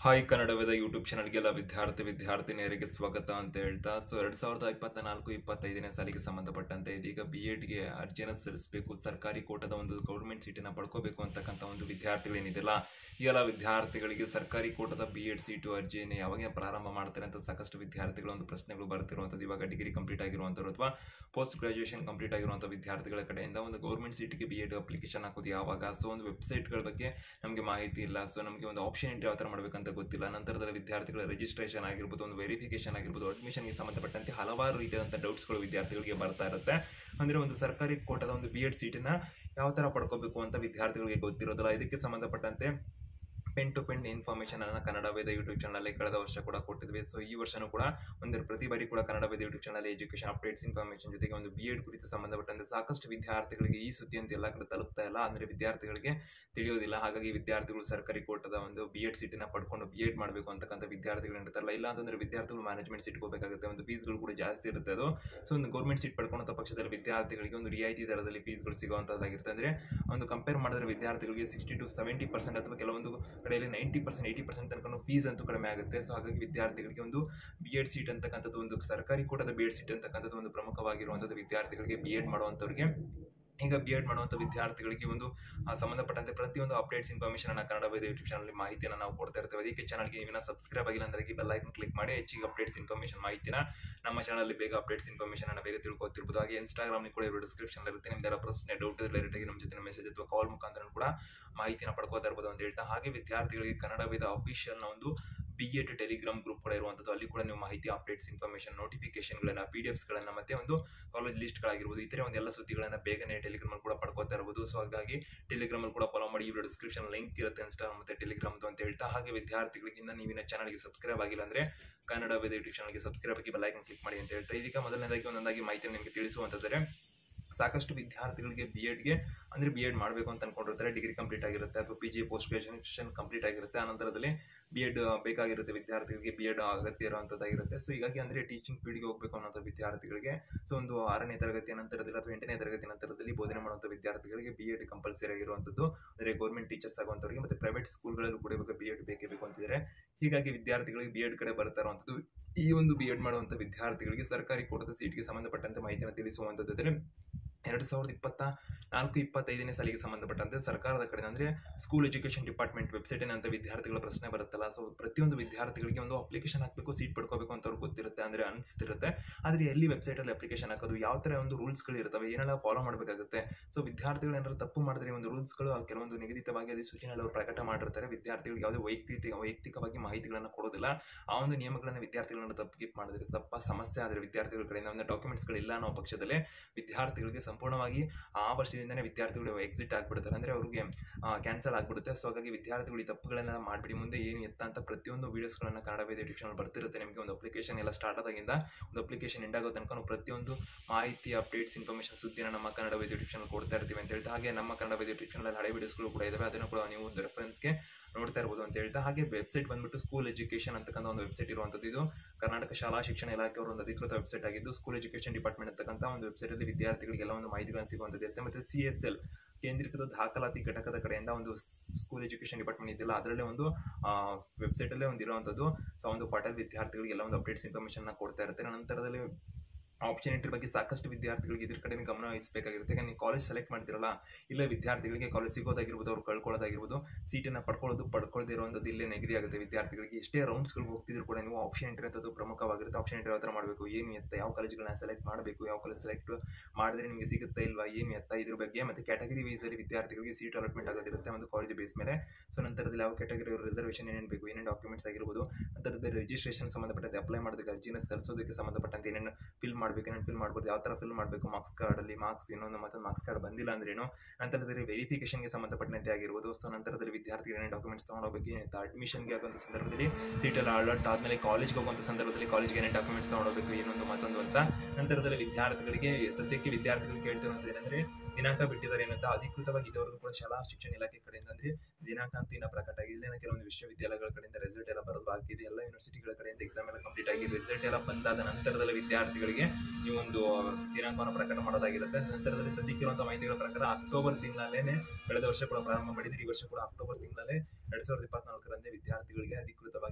hi Kannada Veda YouTube ಚಾನಲ್ಗೆಲ್ಲ ವಿದ್ಯಾರ್ಥಿ ವಿದ್ಯಾರ್ಥಿನಿಯರಿಗೆ ಸ್ವಾಗತ ಅಂತ ಹೇಳ್ತಾ ಸೊ ಎರಡ್ ಸಾವಿರದ ಇಪ್ಪತ್ತ ನಾಲ್ಕು ಇಪ್ಪತ್ತೈದನೇ ಸಾಲಿಗೆ ಸಂಬಂಧಪಟ್ಟಂತೆ ಇದೀಗ ಬಿ ಎಡ್ಗೆ ಅರ್ಜಿಯನ್ನು ಸಲ್ಲಿಸಬೇಕು ಸರ್ಕಾರಿ ಕೋಟದ ಒಂದು ಗೌರ್ಮೆಂಟ್ ಸೀಟನ್ನು ಪಡ್ಕೋಬೇಕು ಅಂತಕ್ಕಂಥ ಒಂದು ವಿದ್ಯಾರ್ಥಿಗಳೇನಿದೆಯಲ್ಲ ಈ ಎಲ್ಲ ವಿದ್ಯಾರ್ಥಿಗಳಿಗೆ ಸರ್ಕಾರಿ ಕೋಟದ ಬಿ ಎಡ್ ಸೀಟು ಅರ್ಜಿಯನ್ನು ಯಾವಾಗ ಪ್ರಾರಂಭ ಮಾಡ್ತಾರೆ ಅಂತ ಸಾಕಷ್ಟು ವಿದ್ಯಾರ್ಥಿಗಳ ಒಂದು ಪ್ರಶ್ನೆಗಳು ಬರ್ತಿರುವಂಥದ್ದು ಇವಾಗ ಡಿಗ್ರಿ ಕಂಪ್ಲೀಟ್ ಆಗಿರುವಂಥವ್ರು ಅಥವಾ ಪೋಸ್ಟ್ ಗ್ರಾಜುಯೇಷನ್ ಕಂಪ್ಲೀಟ್ ಆಗಿರುವಂಥ ವಿದ್ಯಾರ್ಥಿಗಳ ಕಡೆಯಿಂದ ಒಂದು ಗೌರ್ಮೆಂಟ್ ಸೀಟಿಗೆ ಬಿ ಎಡ್ ಅಪ್ಲಿಕೇಶನ್ ಹಾಕೋದು ಯಾವಾಗ ಸೊ ಒಂದು ವೆಬ್ಸೈಟ್ಗಳ ಬಗ್ಗೆ ನಮಗೆ ಮಾಹಿತಿ ಇಲ್ಲ ಸೊ ನಮಗೆ ಒಂದು ಆಪ್ಷನ್ ಎಂಟ್ರಿ ಯಾವ ಥರ ಮಾಡಬೇಕಂತ ಗೊತ್ತಿಲ್ಲ ನಂತರದಲ್ಲಿ ವಿದ್ಯಾರ್ಥಿಗಳ ರಿಜಿಸ್ಟ್ರೇಷನ್ ಆಗಿರ್ಬೋದು ಒಂದು ವೆರಿಫಿಕೇಶನ್ ಆಗಿರ್ಬೋದು ಅಡ್ಮಿಷನ್ಗೆ ಸಂಬಂಧಪಟ್ಟಂತೆ ಹಲವಾರು ರೀತಿಯಾದಂಥ ಡೌಟ್ಸ್ಗಳು ವಿದ್ಯಾರ್ಥಿಗಳಿಗೆ ಬರ್ತಾ ಇರುತ್ತೆ ಅಂದರೆ ಒಂದು ಸರ್ಕಾರಿ ಕೋಟದ ಒಂದು ಬಿ ಎಡ್ ಸೀಟನ್ನ ಯಾವ ಥರ ಪಡ್ಕೋಬೇಕು ಅಂತ ವಿದ್ಯಾರ್ಥಿಗಳಿಗೆ ಗೊತ್ತಿರೋದಿಲ್ಲ ಇದಕ್ಕೆ ಸಂಬಂಧಪಟ್ಟಂತೆ ಪೆನ್ ಟು ಪೆನ್ ಇನ್ಫಾರ್ಮೇಷನ್ ಅನ್ನ ಕನ್ನಡ ವೇದ ಯೂಟ್ಯೂಬ್ ಚಾನಲ್ ಕಳೆದ ವರ್ಷ ಕೂಡ ಕೊಟ್ಟಿದ್ವಿ ಸೊ ಈ ವರ್ಷನೂ ಕೂಡ ಒಂದೆರಡು ಪ್ರತಿ ಬಾರಿ ಕೂಡ Kannada Veda YouTube channel education updates information ಜೊತೆಗೆ ಒಂದು ಬಿ ಎಡ್ ಕುರಿತು ಸಂಬಂಧಪಟ್ಟಂತೆ ಸಾಕಷ್ಟು ವಿದ್ಯಾರ್ಥಿಗಳಿಗೆ ಈ ಸುದ್ದಿ ಅಂತ ಎಲ್ಲ ಕಡೆ ತಲುಪ್ತಾ ಇಲ್ಲ ಅಂದ್ರೆ ವಿದ್ಯಾರ್ಥಿಗಳಿಗೆ ತಿಳಿಯೋದಿಲ್ಲ ಹಾಗಾಗಿ ವಿದ್ಯಾರ್ಥಿಗಳು ಸರ್ಕಾರಿ ಕೋಟದ ಒಂದು ಬಿ ಎಡ್ ಸೀಟನ್ನ ಪಡ್ಕೊಂಡು ಬಿ ಎಡ್ ಮಾಡಬೇಕು ಅಂತಕ್ಕಂಥ ವಿದ್ಯಾರ್ಥಿಗಳು ಇರ್ತಾರಲ್ಲ ಇಲ್ಲ ಅಂತಂದ್ರೆ ವಿದ್ಯಾರ್ಥಿಗಳು ಮ್ಯಾನೇಜ್ಮೆಂಟ್ ಸೀಟ್ ಹೋಗಬೇಕಾಗುತ್ತೆ ಒಂದು ಫೀಸ್ಗಳು ಕೂಡ ಜಾಸ್ತಿ ಇರುತ್ತೆ ಅದು ಸೊ ಒಂದು ಗೌರ್ಮೆಂಟ್ ಸೀಟ್ ಪಡ್ಕೊಂಡಂಥ ಪಕ್ಷದಲ್ಲಿ ವಿದ್ಯಾರ್ಥಿಗಳಿಗೆ ಒಂದು ರಿಯಾಯಿತಿ ದರದಲ್ಲಿ ಫೀಸ್ಗಳು ಸಿಗುವಂಥದ್ದಾಗಿರುತ್ತೆ ಅಂದ್ರೆ ಒಂದು ಕಂಪೇರ್ ಮಾಡಿದ್ರೆ ವಿದ್ಯಾರ್ಥಿಗಳಿಗೆ ಸಿಕ್ಸ್ಟಿ ಟು ಸೆವೆಂಟಿ ಪರ್ಸೆಂಟ್ ಅಥವಾ ಕೆಲವೊಂದು ಕಡೆಯಲ್ಲಿ ನೈಂಟಿ ಪರ್ಸೆಂಟ್ ಏಯ್ಟಿ ಪರ್ಸೆಂಟ್ ತನಕ ಫೀಸ್ ಅಂತೂ ಕಡಿಮೆ ಆಗುತ್ತೆ ಸೊ ಹಾಗಾಗಿ ವಿದ್ಯಾರ್ಥಿಗಳಿಗೆ ಒಂದು ಬಿ ಎಡ್ ಸೀಟ್ ಅಂತಕ್ಕಂಥದ್ದು ಒಂದು ಸರ್ಕಾರಿ ಕೋಟದ ಬಿ ಎಡ್ ಸೀಟ್ ಅಂತಕ್ಕಂಥದ್ದು ಒಂದು ಪ್ರಮುಖವಾಗಿರುವಂಥದ್ದು ವಿದ್ಯಾರ್ಥಿಗಳಿಗೆ ಬಿ ಎಡ್ ಮಾಡುವಂಥವ್ರಿಗೆ ಈಗ ಬಿ ಎಡ್ ಮಾಡುವಂಥ ವಿದ್ಯಾರ್ಥಿಗಳಿಗೆ ಒಂದು ಆ, ಸಂಬಂಧಪಟ್ಟಂತೆ ಪ್ರತಿಯೊಂದು ಅಪ್ಡೇಟ್ಸ್ ಇನ್ಫಾರ್ಮೇಷನ್ ಅನ್ನ ಕನ್ನಡ ವೇದ ಯೂಟ್ಯೂಬ್ ಚಾನಲ್ ಮಾಹಿತಿಯನ್ನು ನಾವು ಕೊಡ್ತಾ ಇರ್ತೇವೆ ಅದಕ್ಕೆ ಚಾನಲ್ಗೆ ನೀವಿನ ಸಬ್ಸ್ಕ್ರೈಬ್ ಆಗಿಲ್ಲ ಅಂದ್ರೆ ಬೆಲ್ ಐಕನ್ ಕ್ಲಿಕ್ ಮಾಡಿ ಹೆಚ್ಚಿಗೆ ಅಪ್ಡೇಟ್ಸ್ ಇನ್ಫಾರ್ಮೇಷನ್ ಮಾಹಿತಿನ ನಮ್ಮ ಚಾನಲ್ ಬೇಗ ಅಪ್ಡೇಟ್ಸ್ ಇನ್ಫಾರ್ಮೇಷನ್ ಅನ್ನ ಬೇಗ ತಿಳ್ಕೊತಿರ್ಬೋದು ಹಾಗೆ ಇನ್ಸ್ಟಾಗ್ರಾಮ್ ಕೂಡ ಇರೋ ಡಿಸ್ಕ್ರಿಪ್ಷನ್ ಇರುತ್ತೆ ನಿಮ್ದೆಲ್ಲ ಪ್ರಶ್ನೆ ಡೌಟ್ ಡೈರೆಕ್ಟ್ ಆಗಿ ನಮ್ಮ ಜೊತೆ ಮೆಸೇಜ್ ಅಥವಾ ಕಾಲ್ ಮುಖಾಂತರ ಕೂಡ ಮಾಹಿತಿನ ಪಡ್ಕೋತಾ ಇರ್ಬೋದು ಅಂತ ಹೇಳ್ತಾ ಹಾಗೆ ವಿದ್ಯಾರ್ಥಿಗಳಿಗೆ ಕನ್ನಡ ವೇದ ಅಫಿಷಿಯಲ್ ನ ಒಂದು ಬಿ ಎಡ್ ಟೆಲಿಗ್ರಾಮ್ ಗ್ರೂಪ್ ಕೂಡ ಇರುವಂಥದ್ದು ಅಲ್ಲಿ ಕೂಡ ನೀವು ಮಾಹಿತಿ ಅಪ್ಡೇಟ್ಸ್ ಇನ್ಫಾರ್ಮೇಷನ್ ನೋಟಿಫಿಕೇಶನ್ಗಳನ್ನ ಪಿ ಡಿ ಎಫ್ಸ್ಗಳನ್ನ ಮತ್ತೆ ಒಂದು ಕಾಲೇಜ್ ಲಿಸ್ಟ್ಗಳಾಗಿರ್ಬೋದು ಇತರೆ ಒಂದು ಎಲ್ಲ ಸುದ್ದಿಗಳನ್ನ ಬೇಗನೆ ಟೆಲಿಗ್ರಾಮ್ ಕೂಡ ಪಡ್ಕೋತಾ ಇರ್ಬೋದು ಸೊ ಹಾಗಾಗಿ ಟೆಲಿಗ್ರಾಮ್ ಅಲ್ಲಿ ಕೂಡ ಫಾಲೋ ಮಾಡಿ ಇವರು ಡಿಸ್ಕ್ರಿಪ್ಷನ್ ಲಿಂಕ್ ಇರುತ್ತೆ ಇನ್ಸ್ಟಾಗ್ರಾಮ್ ಮತ್ತೆ ಟೆಲಿಗ್ರಾಮ್ ಅಂತ ಹೇಳ್ತಾ ಹಾಗೆ ವಿದ್ಯಾರ್ಥಿಗಳಿಗಿಂತ ನೀವಿನ ಚಾನಲ್ಗೆ ಸಬ್ಸ್ಕ್ರೈಬ್ ಆಗಿಲ್ಲ ಅಂದ್ರೆ ಕನ್ನಡ ವೇದ ಯೂಟ್ಯೂಬ್ ಚಾನಲ್ಗೆ ಸಬ್ಸ್ಕ್ರೈಬ್ ಆಗಿ ಬೆಲ್ ಐಕನ್ ಕ್ಲಿಕ್ ಮಾಡಿ ಅಂತ ಹೇಳ್ತಾ ಇದೀಗ ಮೊದಲನೇದಾಗಿ ಒಂದೊಂದಾಗಿ ಮಾಹಿತಿ ನಿಮಗೆ ತಿಳಿಸುವಂತಂದ್ರೆ ಸಾಕಷ್ಟು ವಿದ್ಯಾರ್ಥಿಗಳಿಗೆ ಬಿ ಎಡ್ಗೆ ಅಂದ್ರೆ ಬಿ ಎಡ್ ಮಾಡಬೇಕು ಅಂತ ಅನ್ಕೊಂಡಿರ್ತಾರೆ ಡಿಗ್ರಿ ಕಂಪ್ಲೀಟ್ ಆಗಿರುತ್ತೆ ಅಥವಾ P G post graduation complete ಆಗಿರುತ್ತೆ ಆನಂತರದಲ್ಲಿ ಬಿ ಎಡ್ ಬೇಕಾಗಿರುತ್ತೆ ವಿದ್ಯಾರ್ಥಿಗಳಿಗೆ ಬಿ ಎಡ್ ಅಗತ್ಯ ಇರುವಂತದ್ದಾಗಿರುತ್ತೆ ಸೊ ಹೀಗಾಗಿ ಅಂದ್ರೆ ಟೀಚಿಂಗ್ ಫೀಲ್ಡ್ಗೆ ಹೋಗ್ಬೇಕು ಅನ್ನೋ ವಿದ್ಯಾರ್ಥಿಗಳಿಗೆ ಸೊ ಒಂದು ಆರನೇ ತರಗತಿ ನಂತರದಲ್ಲಿ ಅಥವಾ ಎಂಟನೇ ತರಗತಿ ನಂತರದಲ್ಲಿ ಬೋಧನೆ ಮಾಡುವಂಥ ವಿದ್ಯಾರ್ಥಿಗಳಿಗೆ ಬಿ ಎಡ್ ಕಂಪಲ್ಸರಿ ಆಗಿರುವಂಥದ್ದು ಅಂದ್ರೆ ಗೌರ್ಮೆಂಟ್ ಟೀಚರ್ಸ್ ಆಗುವಂಥವ್ರಿಗೆ ಮತ್ತೆ ಪ್ರೈವೇಟ್ ಸ್ಕೂಲ್ಗಳಲ್ಲೂ ಕೂಡ ಇವಾಗ ಬಿ ಎಡ್ ಬೇಕೇ ಬೇಕು ಅಂತಿದ್ದಾರೆ ಹೀಗಾಗಿ ವಿದ್ಯಾರ್ಥಿಗಳಿಗೆ ಬಿ ಎಡ್ ಕಡೆ ಬರ್ತಾ ಇರುವಂಥದ್ದು ಈ ಒಂದು ಬಿ ಎಡ್ ಮಾಡುವಂಥ ವಿದ್ಯಾರ್ಥಿಗಳಿಗೆ ಸರ್ಕಾರಿ ಕೋಟದ ಸೀಟ್ಗೆ ಸಂಬಂಧಪಟ್ಟಂತೆ ಮಾಹಿತಿಯನ್ನು ತಿಳಿಸುವಂಥದ್ದು ಎರಡು ಸಾವಿರದ ಇಪ್ಪತ್ತ ನಾಲ್ಕು ಇಪ್ಪತ್ತೈದನೇ ಸಾಲಿಗೆ ಸಂಬಂಧಪಟ್ಟಂತೆ ಸರ್ಕಾರದ ಕಡೆ ಅಂದ್ರೆ ಸ್ಕೂಲ್ ಎಜುಕೇಶನ್ ಡಿಪಾರ್ಟ್ಮೆಂಟ್ ವೆಬ್ಸೈಟ್ ಅಂತ ವಿದ್ಯಾರ್ಥಿಗಳ ಪ್ರಶ್ನೆ ಬರುತ್ತಲ್ಲ ಸೊ ಪ್ರತಿಯೊಂದು ವಿದ್ಯಾರ್ಥಿಗಳಿಗೆ ಒಂದು ಅಪ್ಲಿಕೇಶನ್ ಹಾಕಬೇಕು ಸೀಟ್ ಪಡ್ಕೋಬೇಕು ಅಂತ ಅವ್ರಿಗೆ ಗೊತ್ತಿರುತ್ತೆ ಅಂದ್ರೆ ಅನಿಸ್ತಿರುತ್ತೆ ಆದ್ರೆ ಎಲ್ಲಿ ವೆಬ್ಸೈಟ್ ಅಲ್ಲಿ ಅಪ್ಲಿಕೇಶನ್ ಹಾಕೋದು ಯಾವ ತರ ಒಂದು ರೂಲ್ಸ್ಗಳು ಇರ್ತವೆ ಏನೆಲ್ಲ ಫಾಲೋ ಮಾಡಬೇಕಾಗುತ್ತೆ ಸೊ ವಿದ್ಯಾರ್ಥಿಗಳು ಏನಾದ್ರು ತಪ್ಪು ಮಾಡಿದ್ರೆ ಒಂದು ರೂಲ್ಸ್ಗಳು ಕೆಲವೊಂದು ನಿಗದಿತವಾಗಿ ಅಧಿಸೂಚನೆಗಳು ಅವರು ಪ್ರಕಟ ಮಾಡಿರ್ತಾರೆ ವಿದ್ಯಾರ್ಥಿಗಳಿಗೆ ಯಾವುದೇ ವೈಯಕ್ತಿಕ ವೈಯಕ್ತಿಕವಾಗಿ ಮಾಹಿತಿಗಳನ್ನು ಕೊಡೋದಿಲ್ಲ ಆ ಒಂದು ನಿಯಮಗಳನ್ನು ವಿದ್ಯಾರ್ಥಿಗಳನ್ನ ತಪ್ಪಿಗೆ ಮಾಡಿದ್ರೆ ತಪ್ಪ ಸಮಸ್ಯೆ ಆದರೆ ವಿದ್ಯಾರ್ಥಿಗಳ ಕಡೆಯಿಂದ ಒಂದು ಡಾಕ್ಯುಮೆಂಟ್ಸ್ಗಳು ಇಲ್ಲ ಅನ್ನೋ ಪಕ್ಷದಲ್ಲಿ ವಿದ್ಯಾರ್ಥಿಗಳಿಗೆ ಸಂಪೂರ್ಣವಾಗಿ ಆ ವರ್ಷದಿಂದನೇ ವಿದ್ಯಾರ್ಥಿಗಳು ಎಕ್ಸಿಟ್ ಆಗ್ಬಿಡ್ತಾರೆ ಅಂದ್ರೆ ಅವ್ರಿಗೆ ಕ್ಯಾನ್ಸಲ್ ಆಗ್ಬಿಡುತ್ತೆ ಸೊ ಹಾಗಾಗಿ ವಿದ್ಯಾರ್ಥಿಗಳು ಈ ತಪ್ಪುಗಳನ್ನ ಮಾಡ್ಬಿಡಿ ಮುಂದೆ ಏನು ಎತ್ತ ಅಂತ ಪ್ರತಿಯೊಂದು ವಿಡಿಯೋಸ್ಗಳನ್ನ ಕನ್ನಡ ವೇದ ಯೂಟ್ಯೂಬ್ ಬರ್ತಿರುತ್ತೆ ನಿಮಗೆ ಒಂದು ಅಪ್ಲಿಕೇಶನ್ ಎಲ್ಲ ಸ್ಟಾರ್ಟ್ ಆದಾಗಿಂದ ಒಂದು ಅಪ್ಲಿಕೇಶನ್ ಎಂಡ್ ಆಗೋ ತನಕ ಪ್ರತಿಯೊಂದು ಮಾಹಿತಿ ಅಪ್ಡೇಟ್ಸ್ ಇನ್ಫಾರ್ಮೇಷನ್ ಸುದ್ದಿನ ನಮ್ಮ ಕನ್ನಡ ವೇದ ಯೂಟ್ಯೂಬ್ ಚಾನಲ್ ಕೊಡ್ತಾ ಇರ್ತೀವಿ ಅಂತ ಹೇಳ್ತಾ ಹಾಗೆ ನಮ್ಮ ಕನ್ನಡ ವೇದ ಯೂಟ್ಯೂಬ್ ಚಾನಲ್ ಹಳೆ ವಿಡಿಯೋಸ್ಗಳು ಕೂಡ ಇದಾವೆ ಅದನ್ನು ಕೂಡ ನೀವು ಒಂದು ರೆಫರೆನ್ಸ್ಗೆ ನೋಡ್ತಾ ಇರ್ಬೋದು ಅಂತ ಹೇಳ್ತಾ ಹಾಗೆ ವೆಬ್ಸೈಟ್ ಬಂದ್ಬಿಟ್ಟು ಸ್ಕೂಲ್ ಎಜುಕೇಶನ್ ಅಂತಕ್ಕಂಥ ಒಂದು ವೆಬ್ಸೈಟ್ ಇರುವಂಥದ್ದು ಇದು ಕರ್ನಾಟಕ ಶಾಲಾ ಶಿಕ್ಷಣ ಇಲಾಖೆ ಅವರ ಒಂದು ಅಧಿಕೃತ ವೆಬ್ಸೈಟ್ ಆಗಿದ್ದು ಸ್ಕೂಲ್ ಎಜುಕೇಶನ್ ಡಿಪಾರ್ಟ್ಮೆಂಟ್ ಅಂತಕ್ಕಂಥ ಒಂದು ವೆಬ್ಸೈಟ್ ಅಲ್ಲಿ ವಿದ್ಯಾರ್ಥಿಗಳಿಗೆಲ್ಲ ಒಂದು ಮಾಹಿತಿಗಳನ್ನು ಸಿಗುವಂಥದ್ದು ಇರುತ್ತೆ ಮತ್ತೆ ಸಿ ಎಸ್ ಎಲ್ ಕೇಂದ್ರೀಕೃತ ದಾಖಲಾತಿ ಘಟಕದ ಕಡೆಯಿಂದ ಒಂದು ಸ್ಕೂಲ್ ಎಜುಕೇಶನ್ ಡಿಪಾರ್ಟ್ಮೆಂಟ್ ಇದೆಯಲ್ಲ ಅದರಲ್ಲೇ ಒಂದು ವೆಬ್ಸೈಟ್ ಅಲ್ಲೇ ಒಂದು ಇರುವಂಥದ್ದು ಸೊ ಒಂದು ಪಾಠದ ವಿದ್ಯಾರ್ಥಿಗಳಿಗೆಲ್ಲ ಒಂದು ಅಪ್ಡೇಟ್ಸ್ ಇನ್ಫಾರ್ಮೇಶನ್ ಕೊಡ್ತಾ ಇರ್ತಾರೆ ನಂತರದಲ್ಲಿ ಆಪ್ಷನ್ ಎಂಟ್ರಿ ಬಗ್ಗೆ ಸಾಕಷ್ಟು ವಿದ್ಯಾರ್ಥಿಗಳಿಗೆ ಇದ್ರ ಕಡೆ ಗಮನ ವಹಿಸಬೇಕಾಗಿರುತ್ತೆ ಯಾಕಂದ್ರೆ ನೀವು ಕಾಲೇಜ್ ಸೆಲೆಕ್ಟ್ ಮಾಡ್ತಿರಲ್ಲ ಇಲ್ಲ ವಿದ್ಯಾರ್ಥಿಗಳಿಗೆ ಕಾಲೇಜ್ ಸಿಗೋದಾಗಿರ್ಬೋದು ಅವ್ರು ಕಳ್ಕೊಳ್ಳೋದಾಗಿರ್ಬೋದು ಸೀಟನ್ನು ಪಡ್ಕೊಳ್ಳೋದು ಪಡ್ಕೊಳ್ಳದೇ ಇರುವಂಥದ್ದು ಇಲ್ಲೇ ನೆಗಡಿ ಆಗುತ್ತೆ ವಿದ್ಯಾರ್ಥಿಗಳಿಗೆ ಎಷ್ಟೇ ರೌಂಡ್ಸ್ಗಳು ಹೋಗ್ತಿದ್ರು ಕೂಡ ನೀವು ಆಪ್ಷನ್ ಎಂಟ್ರಿ ಅಂತದ್ದು ಪ್ರಮುಖವಾಗಿರುತ್ತೆ ಆಪ್ಷನ್ ಎಂಟ್ರಿ ಯಾವ ಥರ ಮಾಡಬೇಕು ಏನು ಎತ್ತ ಯಾವ ಕಾಲೇಜ್ಗಳನ್ನ ಸೆಲೆಕ್ಟ್ ಮಾಡಬೇಕು ಯಾವ ಕಾಲೇಜ್ ಸೆಲೆಕ್ಟ್ ಮಾಡಿದ್ರೆ ನಿಮಗೆ ಸಿಗುತ್ತಾ ಇಲ್ವಾ ಏನು ಎತ್ತ ಇದ್ರ ಬಗ್ಗೆ ಮತ್ತೆ ಕ್ಯಾಟಗರಿ ವೈಸಲ್ಲಿ ವಿದ್ಯಾರ್ಥಿಗಳಿಗೆ ಸೀಟ್ ಅಲಾಟ್ಮೆಂಟ್ ಆಗೋದಿರುತ್ತೆ ಒಂದು ಕಾಲೇಜ್ ಬೇಸ್ ಮೇಲೆ ಸೊ ನಂತರದಲ್ಲಿ ಯಾವ ಕ್ಯಾಟಗರಿ ರಿಸರ್ವೇಷನ್ ಏನೇನು ಬೇಕು ಏನೇನು ಡಾಕ್ಯುಮೆಂಟ್ಸ್ ಆಗಿರ್ಬೋದು ನಂತರದಲ್ಲಿ ರಿಜಿಸ್ಟ್ರೇಷನ್ ಸಂಬಂಧಪಟ್ಟಂತೆ ಅಪ್ಲೈ ಮಾಡೋದಕ್ಕೆ ಅರ್ಜಿನ ಸಲ್ಲಿಸೋದಕ್ಕೆ ಸಂಬಂಧಪಟ್ಟಂತೆ ಏನೇನು ಫಿಲ್ ಮಾಡಬೇಕು ಏನೇನು ಫಿಲ್ ಮಾಡ್ಬೋದು ಯಾವ ಥರ ಫಿಲ್ ಮಾಡಬೇಕು ಮಾರ್ಕ್ಸ್ ಕಾರ್ಡಲ್ಲಿ ಮಾರ್ಕ್ಸ್ ಇನ್ನೊಂದು ಮತ್ತೊಂದು ಮಾರ್ಕ್ಸ್ ಕಾರ್ಡ್ ಬಂದಿಲ್ಲ ಅಂದ್ರೇನು ನಂತರದಲ್ಲಿ ವೆರಿಫಿಕೇಷನ್ಗೆ ಸಂಬಂಧಪಟ್ಟಂತೆ ಆಗಿರ್ಬೋದು ಸೊ ನಂತರದಲ್ಲಿ ವಿದ್ಯಾರ್ಥಿಗಳು ಏನೇನು ಡಾಕ್ಯುಮೆಂಟ್ಸ್ ತೊಗೊಂಡೋಗ್ಬೇಕು ಏನಿತ್ತು ಅಡ್ಮಿಷನ್ಗೆ ಆಗುವಂಥ ಸಂದರ್ಭದಲ್ಲಿ ಸೀಟಲ್ಲಿ ಅಲರ್ಟ್ ಆದಮೇಲೆ ಕಾಲೇಜ್ಗೆ ಹೋಗುವಂಥ ಸಂದರ್ಭದಲ್ಲಿ ಕಾಲೇಜ್ಗೆ ಏನೇನು ಡಾಕ್ಯುಮೆಂಟ್ಸ್ ತೊಗೊಂಡೋಗ್ಬೇಕು ಏನೊಂದು ಮತ್ತೊಂದು ಅಂತ ನಂತರದಲ್ಲಿ ವಿದ್ಯಾರ್ಥಿಗಳಿಗೆ ಸದ್ಯಕ್ಕೆ ವಿದ್ಯಾರ್ಥಿಗಳು ಕೇಳ್ತಿರುವಂಥದ್ದು ಏನಂದ್ರೆ ದಿನಾಂಕ ಬಿಟ್ಟಿದ್ದಾರೆ ಏನಂತ ಅಧಿಕೃತವಾಗಿ ಇದುವರೆಗೂ ಕೂಡ ಶಾಲಾ ಶಿಕ್ಷಣ ಇಲಾಖೆ ಕಡೆಯಿಂದ ಅಂದ್ರೆ ದಿನಾಂಕ ಅಂತ ಇನ್ನ ಪ್ರಕಟ ಆಗಿಲ್ಲ ಇನ್ನು ಕೆಲವೊಂದು ವಿಶ್ವವಿದ್ಯಾಲಯಗಳ ಕಡೆಯಿಂದ ರಿಸಲ್ಟ್ ಎಲ್ಲ ಬರೋದು ಬಾಕಿ ಇದೆ ಎಲ್ಲ ಯೂನಿವರ್ಸಿಟಿಗಳ ಕಡೆಯಿಂದ ಎಕ್ಸಾಮ್ ಎಲ್ಲ ಕಂಪ್ಲೀಟ್ ಆಗಿ ರಿಸಲ್ಟ್ ಎಲ್ಲ ಬಂದಾದ ನಂತರದಲ್ಲಿ ವಿದ್ಯಾರ್ಥಿಗಳಿಗೆ ಈ ಒಂದು ದಿನಾಂಕವನ್ನು ಪ್ರಕಟ ಮಾಡೋದಾಗಿರುತ್ತೆ ನಂತರದಲ್ಲಿ ಸದ್ಯಕ್ಕಿರುವಂತಹ ಮಾಹಿತಿಗಳ ಪ್ರಕಾರ ಅಕ್ಟೋಬರ್ ತಿಂಗಳಲ್ಲೇನೆ ಕಳೆದ ವರ್ಷ ಕೂಡ ಪ್ರಾರಂಭ ಮಾಡಿದ್ರೆ ಈ ವರ್ಷ ಕೂಡ ಅಕ್ಟೋಬರ್ ತಿಂಗಳಲ್ಲೇ ಎರಡ್ ಸಾವಿರದ ಇಪ್ಪತ್ನಾಲ್ಕರಂದೇ ವಿದ್ಯಾರ್ಥಿಗಳಿಗೆ ಅಧಿಕೃತವಾಗಿ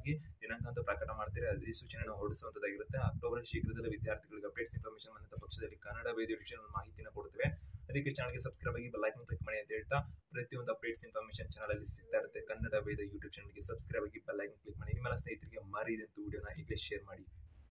ಅಂತಿಮವಾಗಿ ದಿನಾಂಕ ಅಂತ ಪ್ರಕಟ ಮಾಡ್ತಾರೆ ಅಧಿಸೂಚನೆಯನ್ನು ಹೊರಡಿಸುವಂತದ್ದಾಗಿರುತ್ತೆ ಅಕ್ಟೋಬರ್ ಶೀಘ್ರದಲ್ಲೇ ವಿದ್ಯಾರ್ಥಿಗಳಿಗೆ ಅಪ್ಡೇಟ್ಸ್ ಇನ್ಫಾರ್ಮೇಶನ್ ಬಂದಂತ ಪಕ್ಷದಲ್ಲಿ ಕನ್ನಡ ವೇದ ವಿಷಯ ಮಾಹಿತಿನ ಕೊಡ್ತೇವೆ ಅದಕ್ಕೆ ಚಾನಲ್ಗೆ ಸಬ್ಸ್ಕ್ರೈಬ್ ಆಗಿ ಬೆಲ್ ಐಕನ್ ಕ್ಲಿಕ್ ಮಾಡಿ ಅಂತ ಹೇಳ್ತಾ ಪ್ರತಿಯೊಂದು ಅಪ್ಡೇಟ್ಸ್ ಇನ್ಫಾರ್ಮೇಶನ್ ಚಾನಲ್ ಅಲ್ಲಿ ಸಿಗ್ತಾ ಇರುತ್ತೆ ಕನ್ನಡ ವೇದ ಯೂಟ್ಯೂಬ್ ಚಾನಲ್ಗೆ ಸಬ್ಸ್ಕ್ರೈಬ್ ಆಗಿ ಬೆಲ್ ಐಕನ್ ಕ್ಲಿಕ್ ಮಾಡಿ ನಿಮ್ಮೆಲ್ಲ ಸ್ನೇಹಿತರಿಗೆ ಮರಿದಂತ ವಿಡಿಯೋನ ಈಗಲೇ ಶೇರ್ ಮಾಡಿ